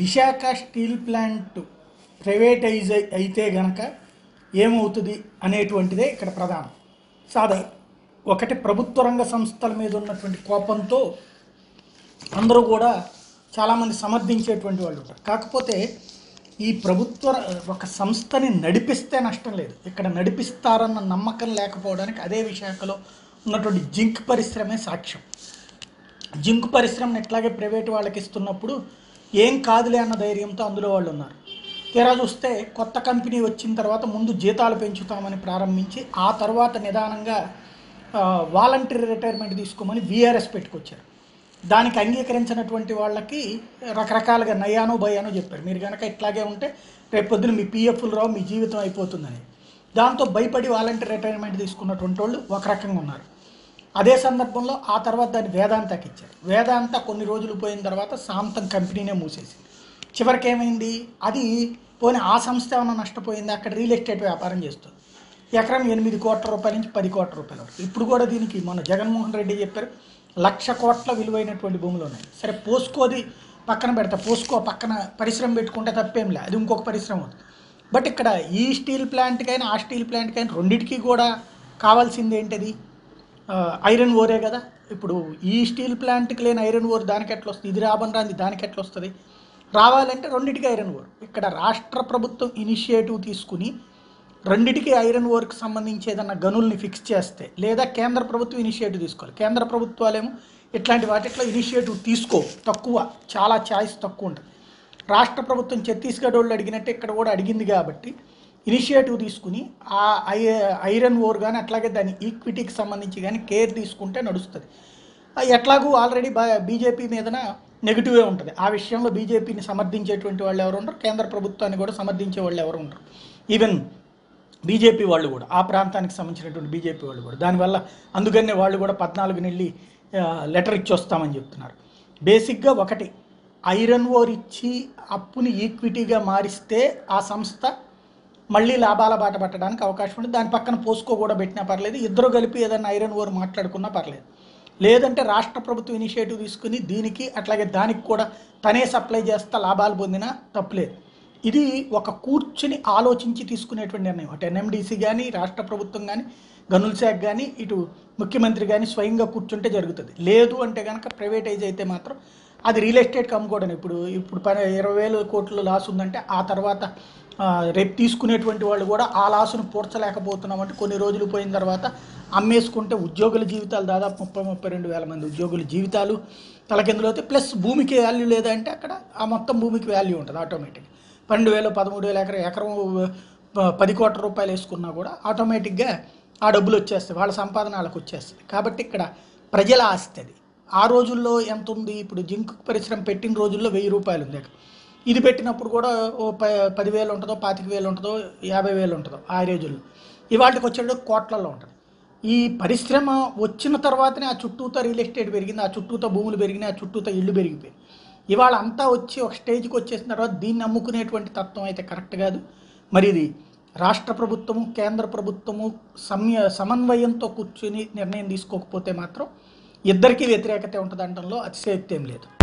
Visakha steel plant privatise అయితే గనక ఏమవుతుంది అనేటువంటిదే ఇక్కడ ప్రధానం సాదా ఒకటి ప్రభుత్వ రంగ సంస్థల మీద ఉన్నటువంటి కోపంతో అందరూ కూడా చాలామంది సమర్థించేటువంటి వాళ్ళు ఉంటారు కాకపోతే ఈ ప్రభుత్వ ఒక సంస్థని నడిపిస్తే నష్టం లేదు ఇక్కడ నడిపిస్తారన్న నమ్మకం లేకపోవడానికి అదే విశాఖలో ఉన్నటువంటి జింక్ పరిశ్రమే సాక్ష్యం జింక్ పరిశ్రమను ఎట్లాగే ప్రైవేట్ వాళ్ళకి ఇస్తున్నప్పుడు ఏం కాదులే అన్న ధైర్యంతో అందులో వాళ్ళు ఉన్నారు తీరా చూస్తే కొత్త కంపెనీ వచ్చిన తర్వాత ముందు జీతాలు పెంచుతామని ప్రారంభించి ఆ తర్వాత నిదానంగా వాలంటరీ రిటైర్మెంట్ తీసుకోమని వీఆర్ఎస్ పెట్టుకొచ్చారు దానికి అంగీకరించినటువంటి వాళ్ళకి రకరకాలుగా నయానో భయానో చెప్పారు మీరు కనుక ఇట్లాగే ఉంటే రేపు పొద్దున మీ పిఎఫ్లు రావు మీ జీవితం అయిపోతుందని దాంతో భయపడి వాలంటరీ రిటైర్మెంట్ తీసుకున్నటువంటి వాళ్ళు ఒక రకంగా ఉన్నారు అదే సందర్భంలో ఆ తర్వాత దాన్ని వేదాంతకి ఇచ్చారు వేదాంత కొన్ని రోజులు పోయిన తర్వాత సాంతం కంపెనీనే మూసేసింది చివరికి ఏమైంది అది పోనీ ఆ సంస్థ ఏమైనా నష్టపోయింది అక్కడ రియల్ ఎస్టేట్ వ్యాపారం చేస్తుంది ఎకరం ఎనిమిది కోట్ల రూపాయల నుంచి పది కోట్ల రూపాయల వరకు ఇప్పుడు కూడా దీనికి మన జగన్మోహన్ రెడ్డి చెప్పారు లక్ష కోట్ల విలువైనటువంటి భూములు ఉన్నాయి సరే పోస్కోది పక్కన పెడతా పోస్కో పక్కన పరిశ్రమ పెట్టుకుంటే తప్పేం లే అది ఇంకొక పరిశ్రమ అవుతుంది బట్ ఇక్కడ ఈ స్టీల్ ప్లాంట్కైనా ఆ స్టీల్ ప్లాంట్కైనా రెండింటికి కూడా కావాల్సింది ఏంటిది ఆ, ఐరన్ ఓరే కదా ఇప్పుడు ఈ స్టీల్ ప్లాంట్కి లేని ఐరన్ ఓర్ దానికి ఎట్లా వస్తుంది ఇది రాబన్ రాంది దానికి ఎట్లా వస్తుంది రావాలంటే రెండింటికి ఐరన్ ఓర్ ఇక్కడ రాష్ట్ర ప్రభుత్వం ఇనిషియేటివ్ తీసుకుని రెండిటికి ఐరన్ ఓర్కి సంబంధించి ఏదన్నా గనుల్ని ఫిక్స్ చేస్తే లేదా కేంద్ర ప్రభుత్వం ఇనిషియేటివ్ తీసుకోవాలి కేంద్ర ప్రభుత్వాలేమో ఇట్లాంటి వాటిట్లో ఇనిషియేటివ్ తీసుకో తక్కువ చాలా ఛాయిస్ తక్కువ ఉంటుంది రాష్ట్ర ప్రభుత్వం ఛత్తీస్గఢ్ వాళ్ళు అడిగినట్టే ఇక్కడ కూడా అడిగింది కాబట్టి ఇనిషియేటివ్ తీసుకుని ఆ ఐ ఐరన్ ఓర్ కానీ అట్లాగే దాని ఈక్విటీకి సంబంధించి కానీ కేర్ తీసుకుంటే నడుస్తుంది ఆ ఎట్లాగూ ఆల్రెడీ బా బీజేపీ మీదన నెగిటివే ఉంటుంది ఆ విషయంలో బీజేపీని సమర్థించేటువంటి వాళ్ళు ఎవరు ఉండరు కేంద్ర ప్రభుత్వాన్ని కూడా సమర్థించే వాళ్ళు ఎవరు ఉండరు ఈవెన్ బీజేపీ వాళ్ళు కూడా ఆ ప్రాంతానికి సంబంధించినటువంటి బీజేపీ వాళ్ళు కూడా దానివల్ల అందుకనే వాళ్ళు కూడా పద్నాలుగు నెల్లి లెటర్ ఇచ్చి వస్తామని చెప్తున్నారు బేసిక్గా ఒకటి ఐరన్ ఓర్ ఇచ్చి అప్పుని ఈక్విటీగా మారిస్తే ఆ సంస్థ మళ్ళీ లాభాల బాట పట్టడానికి అవకాశం ఉంది దాని పక్కన పోస్కో కూడా పెట్టినా పర్లేదు ఇద్దరు కలిపి ఏదైనా ఐరన్ ఓర్ మాట్లాడుకున్నా పర్లేదు లేదంటే రాష్ట్ర ప్రభుత్వం ఇనిషియేటివ్ తీసుకుని దీనికి అట్లాగే దానికి కూడా తనే సప్లై చేస్తా లాభాలు పొందినా తప్పులేదు ఇది ఒక కూర్చుని ఆలోచించి తీసుకునేటువంటి నిర్ణయం అటు ఎన్ఎండిసి కానీ రాష్ట్ర ప్రభుత్వం కానీ గనుల శాఖ కానీ ఇటు ముఖ్యమంత్రి కానీ స్వయంగా కూర్చుంటే జరుగుతుంది లేదు అంటే కనుక ప్రైవేటైజ్ అయితే మాత్రం అది రియల్ ఎస్టేట్కి అమ్ముకోవడం ఇప్పుడు ఇప్పుడు పని ఇరవై వేలు కోట్లు లాస్ ఉందంటే ఆ తర్వాత ఆ, రేపు తీసుకునేటువంటి వాళ్ళు కూడా ఆ లాసును పూడ్చలేకపోతున్నామంటే కొన్ని రోజులు పోయిన తర్వాత అమ్మేసుకుంటే ఉద్యోగుల జీవితాలు దాదాపు ముప్పై ముప్పై రెండు వేల మంది ఉద్యోగుల జీవితాలు తలకిందులు అవుతాయి ప్లస్ భూమికి వాల్యూ లేదంటే అక్కడ ఆ మొత్తం భూమికి వాల్యూ ఉంటుంది ఆటోమేటిక్ పన్నెండు వేలు పదమూడు వేల ఎకరం ఎకరం ప- పది కోట్ల రూపాయలు వేసుకున్నా కూడా ఆటోమేటిక్గా ఆ డబ్బులు వచ్చేస్తాయి వాళ్ళ సంపాదన వాళ్ళకి వచ్చేస్తుంది కాబట్టి ఇక్కడ ప్రజల ఆస్తి అది ఆ రోజుల్లో ఎంత ఉంది ఇప్పుడు జింక్ పరిశ్రమ పెట్టిన రోజుల్లో వెయ్యి రూపాయలు ఉంది ఇది పెట్టినప్పుడు కూడా ఓ ప పదివేలు ఉంటుందో పాతిక వేలు ఉంటుందో యాభై వేలు ఉంటుందో ఆ రోజుల్లో ఇవాళకి వచ్చేటప్పుడు కోట్లలో ఉంటుంది ఈ పరిశ్రమ వచ్చిన తర్వాతనే ఆ చుట్టూతో రియల్ ఎస్టేట్ పెరిగింది ఆ చుట్టూతో భూములు పెరిగినాయి ఆ చుట్టూతో ఇల్లు పెరిగిపోయింది ఇవాళ అంతా వచ్చి ఒక స్టేజ్కి వచ్చేసిన తర్వాత దీన్ని అమ్ముకునేటువంటి తత్వం అయితే కరెక్ట్ కాదు మరి ఇది రాష్ట్ర ప్రభుత్వము కేంద్ర ప్రభుత్వము సమయ సమన్వయంతో కూర్చుని నిర్ణయం తీసుకోకపోతే మాత్రం ఇద్దరికీ వ్యతిరేకత ఉంటుంది అనడంలో అతిశయోక్తి ఏం లేదు